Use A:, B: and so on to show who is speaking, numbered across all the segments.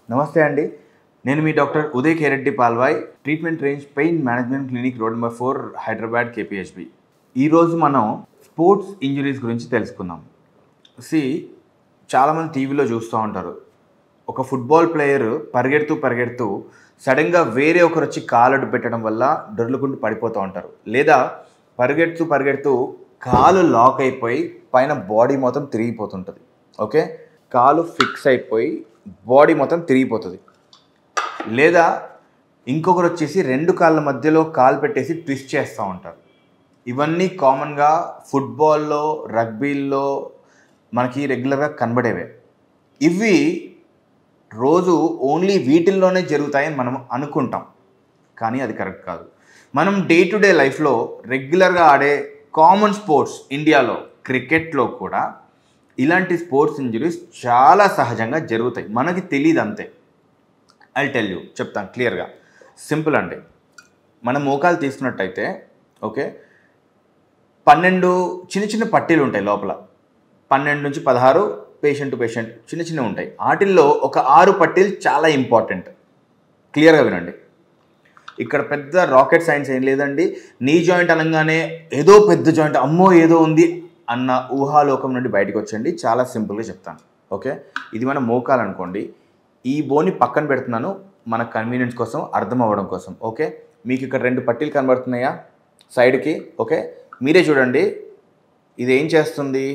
A: నమస్తే అండి నేను మీ doctor Uday Kereddy Palvai treatment range pain management clinic road number four Hyderabad KPHB ఈరోజు మనం స్పోర్ట్స్ ఇంజరీస్ గురించి తెలుసుకుందాం సి చాలామంది టీవీలో చూస్తూ ఉంటారు ఒక ఫుట్బాల్ ప్లేయర్ పరిగెడుతూ పరిగెడుతూ సడన్గా వేరే ఒకరు వచ్చి కాలడు పెట్టడం వల్ల డొర్లుకుంటూ పడిపోతూ ఉంటారు లేదా పరిగెడుతూ పరిగెడుతూ కాలు లాక్ అయిపోయి పైన బాడీ మొత్తం తిరిగిపోతుంటుంది ఓకే కాలు ఫిక్స్ అయిపోయి బాడీ మొత్తం తిరిగిపోతుంది లేదా ఇంకొకరు వచ్చేసి రెండు కాళ్ళ మధ్యలో కాలు పెట్టేసి ట్విస్ట్ చేస్తూ ఉంటారు ఇవన్నీ కామన్గా ఫుట్బాల్లో రగ్బీల్లో మనకి రెగ్యులర్గా కనబడేవే ఇవి రోజు ఓన్లీ వీటిల్లోనే జరుగుతాయని మనం అనుకుంటాం కానీ అది కరెక్ట్ కాదు మనం డే టు డే లైఫ్లో రెగ్యులర్గా ఆడే కామన్ స్పోర్ట్స్ ఇండియాలో క్రికెట్లో కూడా ఇలాంటి స్పోర్ట్స్ ఇంజరీస్ చాలా సహజంగా జరుగుతాయి మనకి తెలియదు అంతే ఐ టెల్ యూ చెప్తాను క్లియర్గా సింపుల్ అండి మన మోకాలు తీసుకున్నట్టయితే ఓకే పన్నెండు చిన్న చిన్న పట్టీలు ఉంటాయి లోపల పన్నెండు నుంచి పదహారు పేషెంట్ టు పేషెంట్ చిన్న చిన్నవి ఉంటాయి వాటిల్లో ఒక ఆరు పట్టీలు చాలా ఇంపార్టెంట్ క్లియర్గా వినండి ఇక్కడ పెద్ద రాకెట్ సైన్స్ ఏం లేదండి నీ జాయింట్ అనగానే ఏదో పెద్ద జాయింట్ అమ్మో ఏదో ఉంది అన్న ఊహాలోకం నుండి బయటకు వచ్చండి చాలా సింపుల్గా చెప్తాను ఓకే ఇది మన మోకాలు అనుకోండి ఈ బోని పక్కన పెడుతున్నాను మన కన్వీనియన్స్ కోసం అర్థం అవ్వడం కోసం ఓకే మీకు ఇక్కడ రెండు పట్టీలు కనబడుతున్నాయా సైడ్కి ఓకే మీరే చూడండి ఇది ఏం చేస్తుంది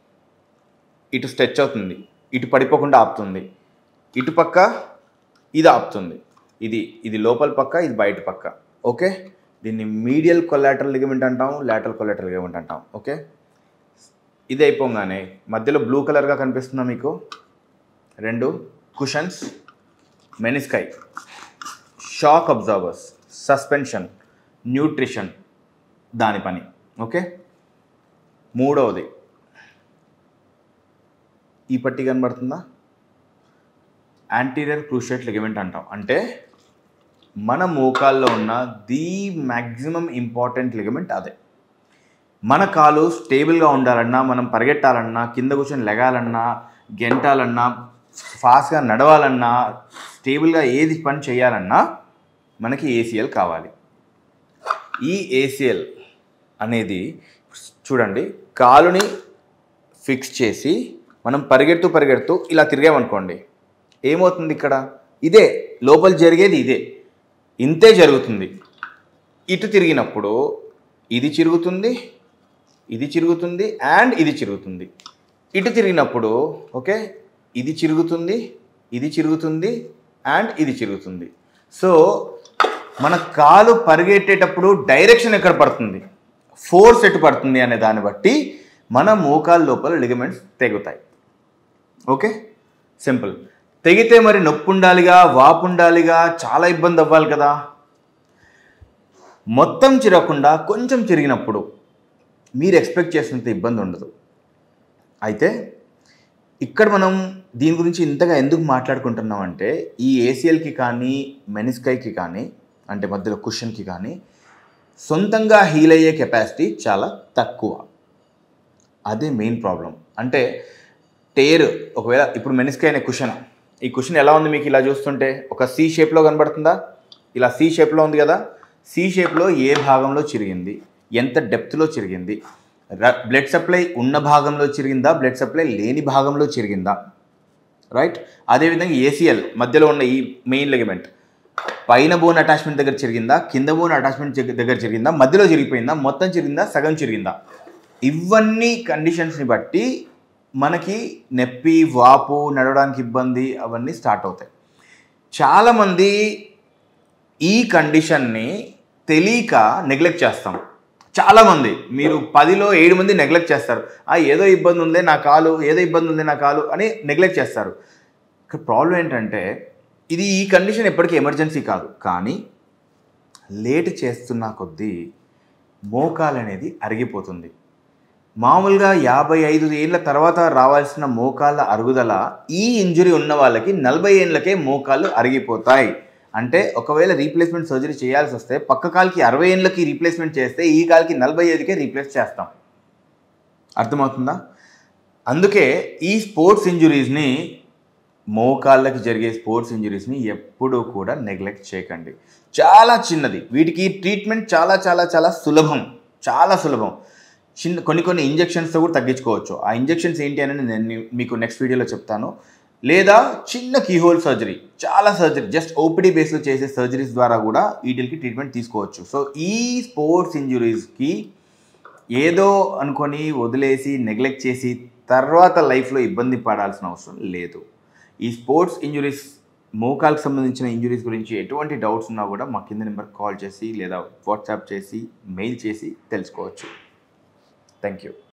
A: ఇటు స్ట్రెచ్ అవుతుంది ఇటు పడిపోకుండా ఆపుతుంది ఇటు పక్క ఇది ఆపుతుంది ఇది ఇది లోపల పక్క ఇది బయట పక్క ఓకే దీన్ని మీడియల్ కొలాటరల్ లిగమెంట్ అంటాం లాటరల్ కొలాటరల్ లిగమెంట్ అంటాం ఓకే ఇది అయిపోగానే మధ్యలో బ్లూ కలర్గా కనిపిస్తుందా మీకు రెండు cushions menisci shock absorbers suspension nutrition దాని పని ఓకే మూడవది ఈ పట్టి కనబడుతుందా యాంటీరియర్ క్రూషియట్ లిగమెంట్ అంటాం అంటే మన మోకాల్లో ఉన్న ది మ్యాక్సిమం ఇంపార్టెంట్ లిగమెంట్ అదే మన కాలు స్టేబుల్గా ఉండాలన్నా మనం పరిగెట్టాలన్నా కింద కూర్చొని లెగాలన్నా గెంటాలన్నా ఫాస్ట్గా నడవాలన్నా స్టేబుల్గా ఏది పని చేయాలన్నా మనకి ఏసీఎల్ కావాలి ఈ ఏసీఎల్ అనేది చూడండి కాలుని ఫిక్స్ చేసి మనం పరిగెడుతూ పరిగెడుతూ ఇలా తిరిగామనుకోండి ఏమవుతుంది ఇక్కడ ఇదే లోపల జరిగేది ఇదే ఇంతే జరుగుతుంది ఇటు తిరిగినప్పుడు ఇది చిరుగుతుంది ఇది చిరుగుతుంది అండ్ ఇది చిరుగుతుంది ఇటు తిరిగినప్పుడు ఓకే ఇది చిరుగుతుంది ఇది చిరుగుతుంది అండ్ ఇది చిరుగుతుంది సో మన కాలు పరిగెట్టేటప్పుడు డైరెక్షన్ ఎక్కడ పడుతుంది ఫోర్స్ ఎటు పడుతుంది అనే దాన్ని బట్టి మన మోకాలు లోపల లిగమెంట్స్ తెగుతాయి ఓకే సింపుల్ తెగితే మరి నొప్పి ఉండాలిగా వాపు ఉండాలిగా చాలా ఇబ్బంది అవ్వాలి కదా మొత్తం చిరగకుండా కొంచెం చిరిగినప్పుడు మీరు ఎక్స్పెక్ట్ చేసినంత ఇబ్బంది ఉండదు అయితే ఇక్కడ మనం దీని గురించి ఇంతగా ఎందుకు మాట్లాడుకుంటున్నాం అంటే ఈ ఏసీఎల్కి కానీ మెనిస్కైకి కానీ అంటే మధ్యలో కుషన్కి కానీ సొంతంగా హీల్ అయ్యే కెపాసిటీ చాలా తక్కువ అదే మెయిన్ ప్రాబ్లం అంటే టేర్ ఒకవేళ ఇప్పుడు మెనిస్కై అనే కుషన్ ఈ కుషన్ ఎలా ఉంది మీకు ఇలా చూస్తుంటే ఒక సి షేప్లో కనబడుతుందా ఇలా సి షేప్లో ఉంది కదా సి షేప్లో ఏ భాగంలో చిరిగింది ఎంత డెప్త్లో చిరిగింది బ్లడ్ సప్లై ఉన్న భాగంలో చిరిగిందా బ్లడ్ సప్లై లేని భాగంలో చిరిగిందా రైట్ అదేవిధంగా ఏసీఎల్ మధ్యలో ఉన్న ఈ మెయిన్ లెగమెంట్ పైన బోన్ అటాచ్మెంట్ దగ్గర చిరిగిందా కింద బోన్ అటాచ్మెంట్ దగ్గర చిరిగిందా మధ్యలో చిరిగిపోయిందా మొత్తం చిరిగిందా సగం చిరిగిందా ఇవన్నీ కండిషన్స్ని బట్టి మనకి నొప్పి వాపు నడవడానికి ఇబ్బంది అవన్నీ స్టార్ట్ అవుతాయి చాలామంది ఈ కండిషన్ని తెలియక నెగ్లెక్ట్ చేస్తాం చాలామంది మీరు పదిలో ఏడు మంది నెగ్లెక్ట్ చేస్తారు ఆ ఏదో ఇబ్బంది ఉందే నా కాలు ఏదో ఇబ్బంది ఉంది నా కాలు అని నెగ్లెక్ట్ చేస్తారు ఇక్కడ ప్రాబ్లం ఏంటంటే ఇది ఈ కండిషన్ ఎప్పటికీ ఎమర్జెన్సీ కాదు కానీ లేట్ చేస్తున్న కొద్దీ మోకాలు అనేది అరిగిపోతుంది మామూలుగా యాభై ఐదు ఏళ్ళ తర్వాత రావాల్సిన మోకాళ్ళ అరుగుదల ఈ ఇంజురీ ఉన్న వాళ్ళకి నలభై ఏళ్ళకే మోకాళ్ళు అరిగిపోతాయి అంటే ఒకవేళ రీప్లేస్మెంట్ సర్జరీ చేయాల్సి వస్తే పక్క కాలికి అరవై ఏళ్ళకి రీప్లేస్మెంట్ చేస్తే ఈ కాలికి నలభై ఐదుకే రీప్లేస్ చేస్తాం అర్థమవుతుందా అందుకే ఈ స్పోర్ట్స్ ఇంజురీస్ని మోకాళ్ళకి జరిగే స్పోర్ట్స్ ఇంజరీస్ని ఎప్పుడూ కూడా నెగ్లెక్ట్ చేయకండి చాలా చిన్నది వీటికి ట్రీట్మెంట్ చాలా చాలా చాలా సులభం చాలా సులభం చిన్న కొన్ని కొన్ని ఇంజెక్షన్స్తో కూడా తగ్గించుకోవచ్చు ఆ ఇంజెక్షన్స్ ఏంటి అని నేను మీకు నెక్స్ట్ వీడియోలో చెప్తాను లేదా చిన్న కీహోల్ సర్జరీ చాలా సర్జరీ జస్ట్ ఓపీడీ బేస్లో చేసే సర్జరీస్ ద్వారా కూడా వీటికి ట్రీట్మెంట్ తీసుకోవచ్చు సో ఈ స్పోర్ట్స్ ఇంజురీస్కి ఏదో అనుకొని వదిలేసి నెగ్లెక్ట్ చేసి తర్వాత లైఫ్లో ఇబ్బంది పడాల్సిన అవసరం లేదు ఈ స్పోర్ట్స్ ఇంజురీస్ మోకాలకు సంబంధించిన ఇంజురీస్ గురించి ఎటువంటి డౌట్స్ ఉన్నా కూడా మా కింద నెంబర్ కాల్ చేసి లేదా వాట్సాప్ చేసి మెయిల్ చేసి తెలుసుకోవచ్చు థ్యాంక్ యూ